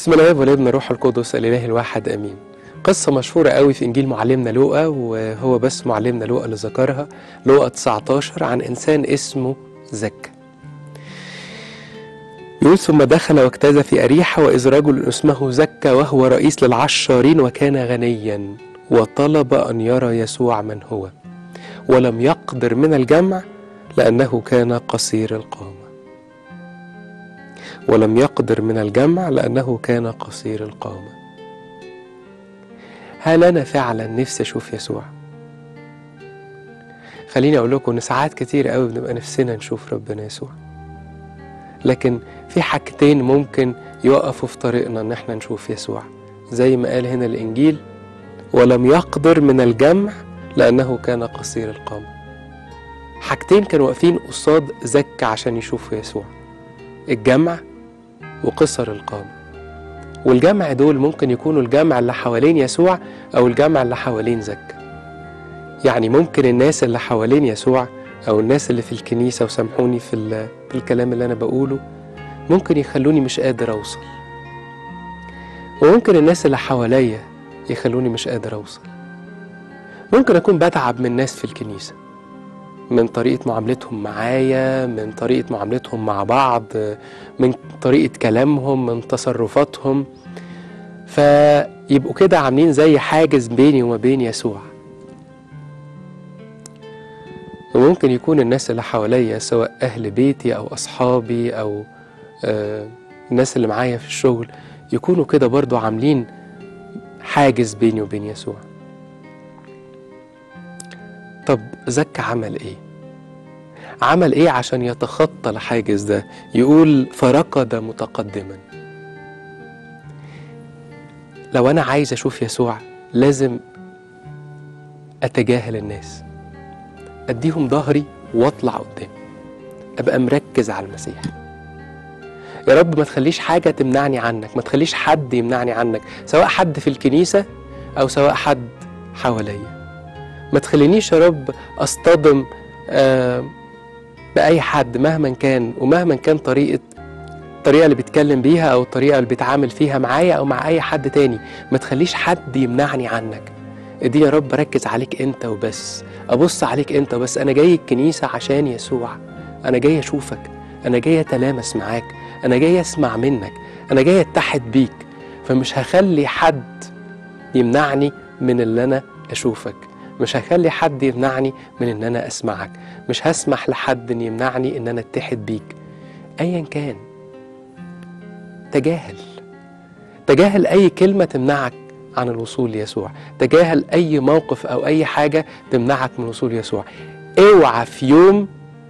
بسم الله والابن الروح القدس الاله الواحد امين قصة مشهورة قوي في إنجيل معلمنا لوقا وهو بس معلمنا لوقا اللي ذكرها لوقا 19 عن إنسان اسمه زكا يقول ثم دخل واجتاز في أريحة وإذ رجل اسمه زكا وهو رئيس للعشارين وكان غنيا وطلب أن يرى يسوع من هو ولم يقدر من الجمع لأنه كان قصير القامة ولم يقدر من الجمع لأنه كان قصير القامة هل أنا فعلا نفسي أشوف يسوع؟ خليني أقول لكم إن ساعات كتير قوي بنبقى نفسنا نشوف ربنا يسوع لكن في حاجتين ممكن يوقفوا في طريقنا إن إحنا نشوف يسوع زي ما قال هنا الإنجيل ولم يقدر من الجمع لأنه كان قصير القامة حاجتين كانوا واقفين قصاد زكا عشان يشوفوا يسوع الجمع وقصر القامة والجمع دول ممكن يكونوا الجمع اللي حوالين يسوع أو الجمع اللي حوالين زكا يعني ممكن الناس اللي حوالين يسوع أو الناس اللي في الكنيسة وسامحوني في, ال- في الكلام اللي أنا بقوله ممكن يخلوني مش قادر أوصل وممكن الناس اللي حواليا يخلوني مش قادر أوصل ممكن أكون بتعب من ناس في الكنيسة من طريقة معاملتهم معايا من طريقة معاملتهم مع بعض من طريقة كلامهم من تصرفاتهم فيبقوا كده عاملين زي حاجز بيني وما بين يسوع وممكن يكون الناس اللي حواليا سواء أهل بيتي أو أصحابي أو آه الناس اللي معايا في الشغل يكونوا كده برضو عاملين حاجز بيني وبين يسوع طب زكا عمل ايه عمل ايه عشان يتخطى الحاجز ده يقول فركض متقدما لو انا عايز اشوف يسوع لازم اتجاهل الناس اديهم ظهري واطلع قدام ابقى مركز على المسيح يا رب ما تخليش حاجة تمنعني عنك ما تخليش حد يمنعني عنك سواء حد في الكنيسة أو سواء حد حواليا ما تخلينيش يا رب أصطدم آه بأي حد مهما كان ومهما كان طريقة الطريقة اللي بيتكلم بيها أو الطريقة اللي بيتعامل فيها معايا أو مع أي حد تاني ما تخليش حد يمنعني عنك اديني يا رب ركز عليك أنت وبس أبص عليك أنت وبس أنا جاي الكنيسة عشان يسوع أنا جاي أشوفك أنا جاي أتلامس معاك أنا جاي أسمع منك أنا جاي أتحد بيك فمش هخلي حد يمنعني من اللي أنا أشوفك مش هخلي حد يمنعني من ان انا اسمعك مش هسمح لحد ان يمنعني ان انا اتحد بيك ايا كان تجاهل تجاهل اي كلمه تمنعك عن الوصول ليسوع تجاهل اي موقف او اي حاجه تمنعك من الوصول ليسوع اوعى في يوم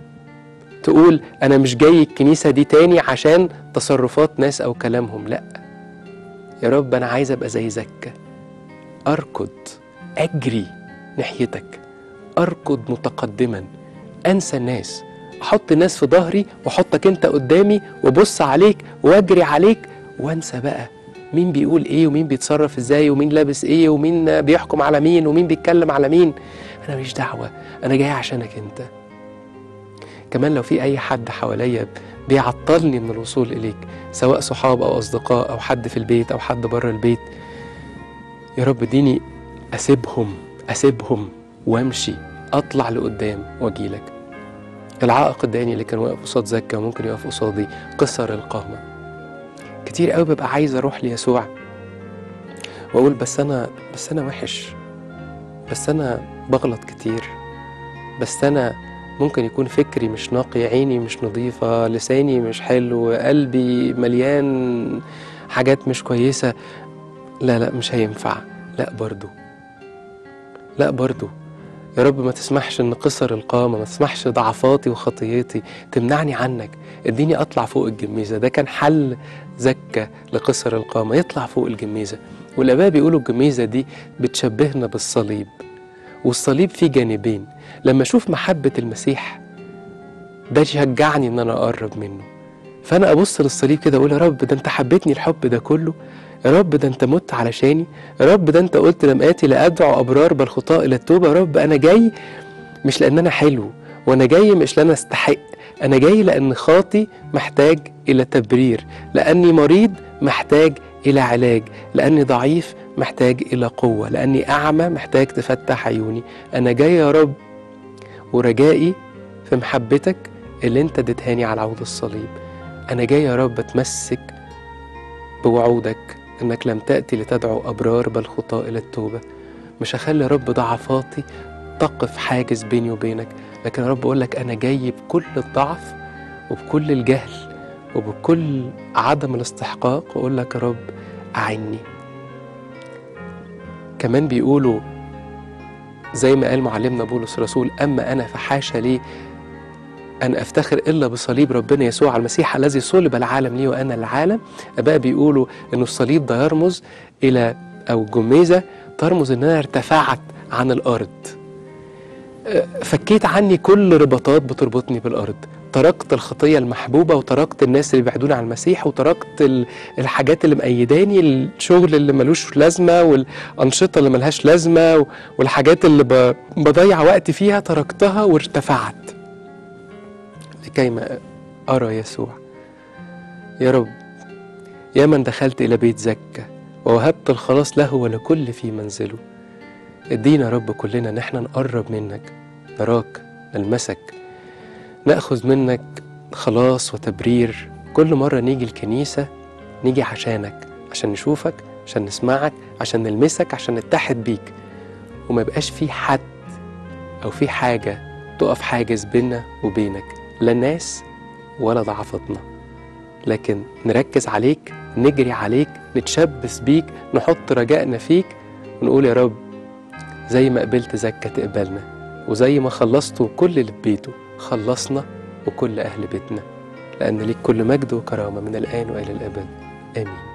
تقول انا مش جاي الكنيسه دي تاني عشان تصرفات ناس او كلامهم لا يا رب انا عايز ابقى زي زكا اركض اجري ناحيتك اركض متقدما انسى الناس احط الناس في ظهري واحطك انت قدامي وابص عليك واجري عليك وانسى بقى مين بيقول ايه ومين بيتصرف ازاي ومين لابس ايه ومين بيحكم على مين ومين بيتكلم على مين انا مش دعوه انا جاي عشانك انت كمان لو في اي حد حواليا بيعطلني من الوصول اليك سواء صحاب او اصدقاء او حد في البيت او حد بره البيت يا رب اديني اسيبهم اسيبهم وامشي اطلع لقدام واجيلك العائق الداني اللي كان واقف قصاد زكا ممكن يقف قصادي قصر القامه كتير قوي ببقى عايز اروح ليسوع واقول بس انا بس انا وحش بس انا بغلط كتير بس انا ممكن يكون فكري مش نقي عيني مش نظيفة لساني مش حلو قلبي مليان حاجات مش كويسة لا لا مش هينفع لا برضو لا برضو يا رب ما تسمحش ان قصر القامه ما تسمحش ضعفاتي وخطيتي تمنعني عنك اديني اطلع فوق الجميزه ده كان حل زكا لقصر القامه يطلع فوق الجميزه والاباء بيقولوا الجميزه دي بتشبهنا بالصليب والصليب فيه جانبين لما اشوف محبه المسيح ده يشجعني ان انا اقرب منه فانا ابص للصليب كده اقول يا رب ده انت حبيتني الحب ده كله يا رب ده انت مت علشاني يا رب ده انت قلت لم اتي لادعو ابرار بل خطاء الى التوبه يا رب انا جاي مش لان انا حلو وانا جاي مش لان استحق انا جاي لان خاطي محتاج الى تبرير لاني مريض محتاج إلى علاج لأني ضعيف محتاج إلى قوة لأني أعمى محتاج تفتح عيوني أنا جاي يا رب ورجائي في محبتك اللي انت اديتهاني على عود الصليب أنا جاي يا رب أتمسك بوعودك إنك لم تأتي لتدعو أبرار بل خطاة إلى التوبة مش هخلي يا رب ضعفاتي تقف حاجز بيني وبينك لكن يا رب أقول لك أنا جاي بكل الضعف وبكل الجهل وبكل عدم الاستحقاق وأقول لك يا رب أعني كمان بيقولوا زي ما قال معلمنا بولس الرسول أما أنا فحاشا لي أن أفتخر إلا بصليب ربنا يسوع المسيح الذي صلب العالم لي وأنا العالم أباء بيقولوا إنه الصليب ده يرمز إلى أو جميزة ترمز إن أنا ارتفعت عن الأرض أه، فكيت عني كل رباطات بتربطني بالأرض تركت الخطية المحبوبة وتركت الناس اللي بيبعدوني عن المسيح وتركت ال- الحاجات اللي مأيداني الشغل اللي ملوش لازمة والأنشطة اللي ملهاش لازمة و- والحاجات اللي ب- بضيع وقت فيها تركتها وارتفعت لكيما أرى يسوع يا رب يا من دخلت إلى بيت زكا ووهبت الخلاص له ولكل في منزله ادينا يا رب كلنا ان احنا نقرب منك نراك نلمسك ناخذ منك خلاص وتبرير كل مره نيجي الكنيسه نيجي عشانك عشان نشوفك عشان نسمعك عشان نلمسك عشان نتحد بيك وما يبقاش في حد او في حاجه تقف حاجز بيننا وبينك لا الناس ولا ضعفتنا لكن نركز عليك نجري عليك نتشبث بيك نحط رجائنا فيك ونقول يا رب زي ما قبلت زكا تقبلنا وزي ما خلصتوا كل اللي في بيته خلصنا وكل أهل بيتنا لأن ليك كل مجد وكرامة من الآن وإلى الأبد آمين